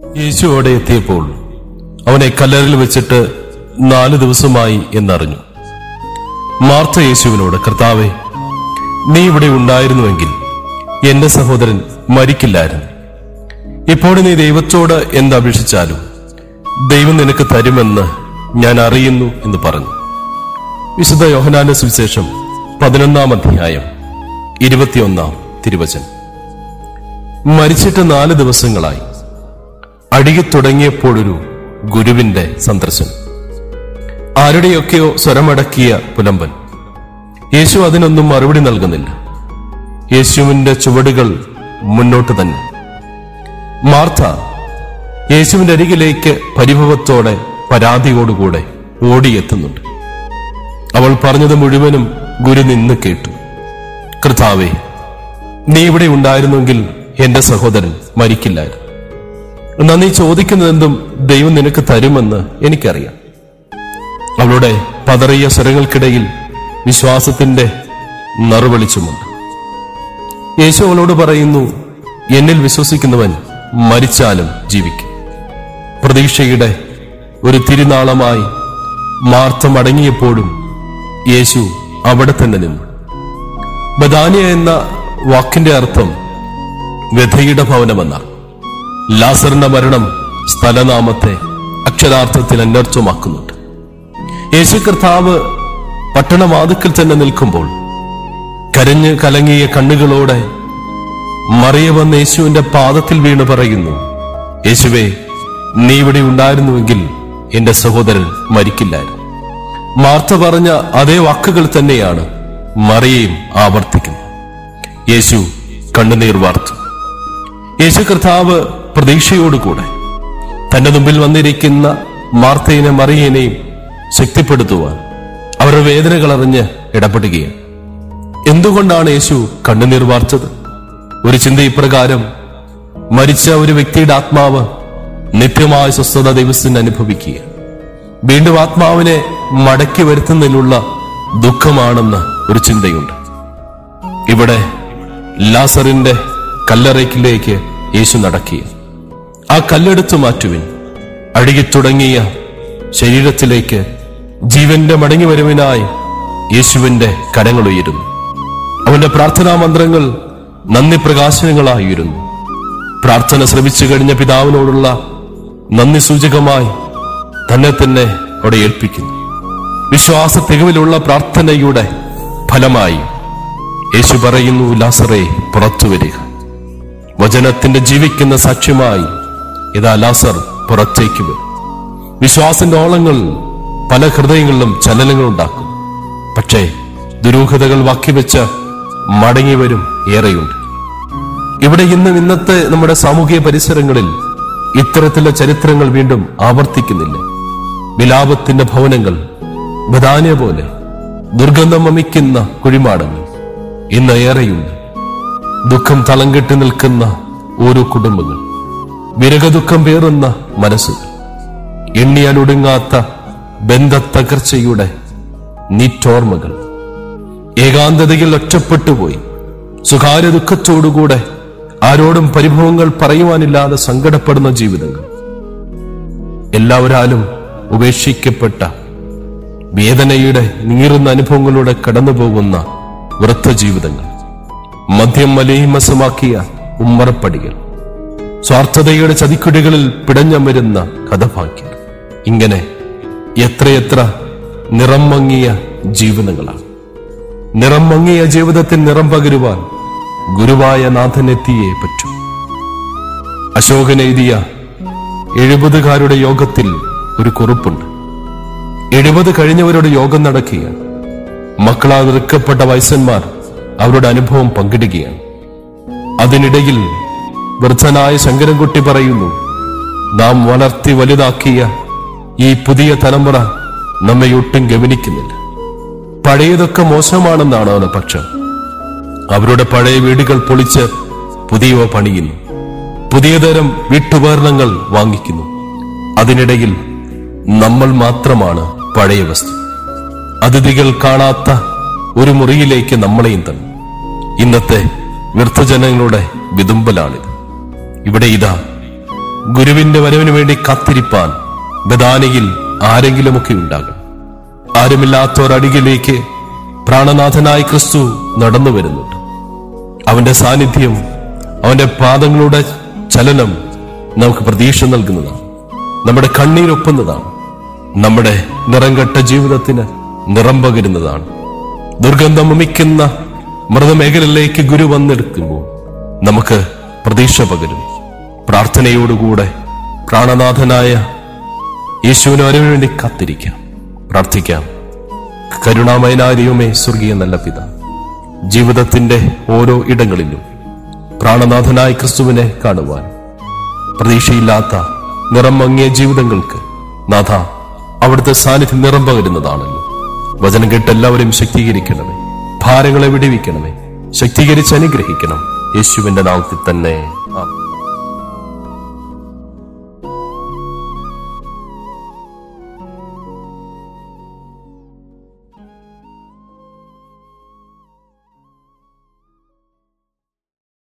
യേശു അവിടെ എത്തിയപ്പോൾ അവനെ കല്ലറിൽ വെച്ചിട്ട് നാല് ദിവസമായി എന്നറിഞ്ഞു മാർത്ത യേശുവിനോട് കർത്താവെ നീ ഇവിടെ ഉണ്ടായിരുന്നുവെങ്കിൽ എന്റെ സഹോദരൻ മരിക്കില്ലായിരുന്നു ഇപ്പോൾ നീ ദൈവത്തോട് എന്തപേക്ഷിച്ചാലും ദൈവം നിനക്ക് തരുമെന്ന് ഞാൻ അറിയുന്നു എന്ന് പറഞ്ഞു വിശുദ്ധ യോഹനാന്റെ സുവിശേഷം പതിനൊന്നാം അധ്യായം ഇരുപത്തിയൊന്നാം തിരുവചനം മരിച്ചിട്ട് നാല് ദിവസങ്ങളായി അടികി തുടങ്ങിയപ്പോഴൊരു ഗുരുവിന്റെ സന്ദർശനം ആരുടെയൊക്കെയോ സ്വരമടക്കിയ പുലമ്പൻ യേശു അതിനൊന്നും മറുപടി നൽകുന്നില്ല യേശുവിന്റെ ചുവടുകൾ മുന്നോട്ട് തന്നെ മാർത്ത യേശുവിന്റെ അരികിലേക്ക് പരിഭവത്തോടെ പരാതിയോടുകൂടെ ഓടിയെത്തുന്നുണ്ട് അവൾ പറഞ്ഞത് മുഴുവനും ഗുരു നിന്ന് കേട്ടു കർത്താവേ നീ ഇവിടെ ഉണ്ടായിരുന്നെങ്കിൽ എന്റെ സഹോദരൻ മരിക്കില്ലായിരുന്നു എന്നാ നീ ചോദിക്കുന്നതെന്തും ദൈവം നിനക്ക് തരുമെന്ന് എനിക്കറിയാം അവളുടെ പതറിയ സ്വരങ്ങൾക്കിടയിൽ വിശ്വാസത്തിന്റെ നറുവെളിച്ചുമുണ്ട് യേശു അവളോട് പറയുന്നു എന്നിൽ വിശ്വസിക്കുന്നവൻ മരിച്ചാലും ജീവിക്കും പ്രതീക്ഷയുടെ ഒരു തിരുനാളമായി മാർത്ത മടങ്ങിയപ്പോഴും യേശു അവിടെ തന്നെ നിന്നു ബദാനിയ എന്ന വാക്കിന്റെ അർത്ഥം വ്യഥയുടെ ഭവനമെന്നാണ് ലാസറിന്റെ മരണം സ്ഥലനാമത്തെ അക്ഷരാർത്ഥത്തിൽ അന്വർത്ഥമാക്കുന്നുണ്ട് യേശു കർത്താവ് പട്ടണവാതുക്കൽ തന്നെ നിൽക്കുമ്പോൾ കരഞ്ഞ് കലങ്ങിയ കണ്ണുകളോടെ മറിയ വന്ന് യേശുവിന്റെ പാദത്തിൽ വീണ് പറയുന്നു യേശുവേ നീ ഇവിടെ ഉണ്ടായിരുന്നുവെങ്കിൽ എന്റെ സഹോദരൻ മരിക്കില്ലായിരുന്നു മാർത്ത പറഞ്ഞ അതേ വാക്കുകൾ തന്നെയാണ് മറിയയും ആവർത്തിക്കുന്നത് യേശു കണ്ണുനീർ വാർത്തു യേശു കർത്താവ് പ്രതീക്ഷയോടുകൂടെ തന്റെ മുമ്പിൽ വന്നിരിക്കുന്ന മാർത്തയിനെ മറിയനെയും ശക്തിപ്പെടുത്തുവാൻ അവരുടെ വേദനകൾ അറിഞ്ഞ് ഇടപെടുകയാണ് എന്തുകൊണ്ടാണ് യേശു കണ്ണുനീർ വാർത്തത് ഒരു ചിന്ത ഇപ്രകാരം മരിച്ച ഒരു വ്യക്തിയുടെ ആത്മാവ് നിത്യമായ സ്വസ്ഥത ദൈവത്തിന് അനുഭവിക്കുക വീണ്ടും ആത്മാവിനെ മടക്കി വരുത്തുന്നതിലുള്ള ദുഃഖമാണെന്ന് ഒരു ചിന്തയുണ്ട് ഇവിടെ ലാസറിന്റെ കല്ലറയ്ക്കിലേക്ക് യേശു നടക്കുക ആ കല്ലെടുത്തു മാറ്റുവിൻ അഴുകി തുടങ്ങിയ ശരീരത്തിലേക്ക് ജീവന്റെ മടങ്ങിവരവിനായി യേശുവിന്റെ കരങ്ങൾ ഉയരുന്നു അവന്റെ പ്രാർത്ഥനാ മന്ത്രങ്ങൾ നന്ദി പ്രകാശനങ്ങളായിരുന്നു പ്രാർത്ഥന ശ്രമിച്ചു കഴിഞ്ഞ പിതാവിനോടുള്ള നന്ദി സൂചകമായി തന്നെ തന്നെ അവിടെ ഏൽപ്പിക്കുന്നു വിശ്വാസ തികവിലുള്ള പ്രാർത്ഥനയുടെ ഫലമായി യേശു പറയുന്നു ലാസറെ പുറത്തു വരിക വചനത്തിന്റെ ജീവിക്കുന്ന സാക്ഷ്യമായി ഇതാ ലാസർ പുറത്തേക്ക് വരും വിശ്വാസന്റെ ഓളങ്ങൾ പല ഹൃദയങ്ങളിലും ചലനങ്ങൾ ഉണ്ടാക്കും പക്ഷേ ദുരൂഹതകൾ വാക്കിവെച്ച് മടങ്ങി വരും ഏറെയുണ്ട് ഇവിടെ ഇന്നും ഇന്നത്തെ നമ്മുടെ സാമൂഹിക പരിസരങ്ങളിൽ ഇത്തരത്തിലുള്ള ചരിത്രങ്ങൾ വീണ്ടും ആവർത്തിക്കുന്നില്ല വിലാപത്തിന്റെ ഭവനങ്ങൾ ബദാനിയ പോലെ ദുർഗന്ധം വമിക്കുന്ന കുഴിമാടങ്ങൾ ഇന്ന് ഏറെയുണ്ട് ദുഃഖം തളം കെട്ടി നിൽക്കുന്ന ഓരോ കുടുംബങ്ങൾ വിരകദുഃഖം പേറുന്ന മനസ്സുകൾ എണ്ണിയാലൊടുങ്ങാത്ത ബന്ധത്തകർച്ചയുടെ നീറ്റോർമ്മകൾ ഏകാന്തതയിൽ ഒറ്റപ്പെട്ടുപോയി സ്വകാര്യ ദുഃഖത്തോടുകൂടെ ആരോടും പരിഭവങ്ങൾ പറയുവാനില്ലാതെ സങ്കടപ്പെടുന്ന ജീവിതങ്ങൾ എല്ലാവരാലും ഉപേക്ഷിക്കപ്പെട്ട വേദനയുടെ നീറുന്ന അനുഭവങ്ങളിലൂടെ കടന്നുപോകുന്ന വൃത്ത ജീവിതങ്ങൾ മദ്യം മലീമസമാക്കിയ ഉമ്മറപ്പടികൾ സ്വാർത്ഥതയുടെ ചതിക്കുടികളിൽ പിടഞ്ഞമരുന്ന കഥഭാഗ്യർ ഇങ്ങനെ എത്രയെത്ര നിറം മങ്ങിയ ജീവിതങ്ങളാണ് നിറം മങ്ങിയ ജീവിതത്തിൽ നിറം പകരുവാൻ ഗുരുവായ നാഥനെത്തിയേ പറ്റൂ അശോകൻ എഴുതിയ എഴുപതുകാരുടെ യോഗത്തിൽ ഒരു കുറിപ്പുണ്ട് എഴുപത് കഴിഞ്ഞവരുടെ യോഗം നടക്കുകയാണ് മക്കളാൽ നിൽക്കപ്പെട്ട വയസ്സന്മാർ അവരുടെ അനുഭവം പങ്കിടുകയാണ് അതിനിടയിൽ വൃദ്ധനായ ശങ്കരൻകുട്ടി പറയുന്നു നാം വളർത്തി വലുതാക്കിയ ഈ പുതിയ തലമുറ നമ്മെ ഒട്ടും ഗവനിക്കുന്നില്ല പഴയതൊക്കെ മോശമാണെന്നാണ് അവരുടെ പക്ഷം അവരുടെ പഴയ വീടുകൾ പൊളിച്ച് പുതിയവ പണിയുന്നു പുതിയ തരം വീട്ടുപകരണങ്ങൾ വാങ്ങിക്കുന്നു അതിനിടയിൽ നമ്മൾ മാത്രമാണ് പഴയ വസ്തു അതിഥികൾ കാണാത്ത ഒരു മുറിയിലേക്ക് നമ്മളെയും തന്നു ഇന്നത്തെ വൃദ്ധജനങ്ങളുടെ വിതുമ്പലാണിത് ഇവിടെ ഇതാ ഗുരുവിന്റെ വരവിന് വേണ്ടി കാത്തിരിപ്പാൻ ബദാനിയിൽ ആരെങ്കിലുമൊക്കെ ഉണ്ടാകണം ആരുമില്ലാത്തവരടികിലേക്ക് പ്രാണനാഥനായ ക്രിസ്തു നടന്നു വരുന്നുണ്ട് അവന്റെ സാന്നിധ്യം അവന്റെ പാദങ്ങളുടെ ചലനം നമുക്ക് പ്രതീക്ഷ നൽകുന്നതാണ് നമ്മുടെ കണ്ണീരൊപ്പുന്നതാണ് നമ്മുടെ നിറംകെട്ട ജീവിതത്തിന് നിറം പകരുന്നതാണ് ദുർഗന്ധം വമിക്കുന്ന മൃതമേഖലയിലേക്ക് ഗുരു വന്നെടുക്കുമ്പോൾ നമുക്ക് പ്രതീക്ഷ പകരും പ്രാർത്ഥനയോടുകൂടെ പ്രാണനാഥനായ യേശുവിന് വരവിന് വേണ്ടി കാത്തിരിക്കാം പ്രാർത്ഥിക്കാം കരുണാമയനായ ദൈവമേ സ്വർഗീയ നല്ല പിത ജീവിതത്തിന്റെ ഓരോ ഇടങ്ങളിലും പ്രാണനാഥനായ ക്രിസ്തുവിനെ കാണുവാൻ പ്രതീക്ഷയില്ലാത്ത നിറം മങ്ങിയ ജീവിതങ്ങൾക്ക് നാഥ അവിടുത്തെ സാന്നിധ്യം നിറം പകരുന്നതാണല്ലോ വചനം കേട്ട് എല്ലാവരെയും ശക്തീകരിക്കണമേ ഭാരങ്ങളെ വിടുവിക്കണമേ ശക്തീകരിച്ച് അനുഗ്രഹിക്കണം യേശുവിന്റെ നാമത്തിൽ തന്നെ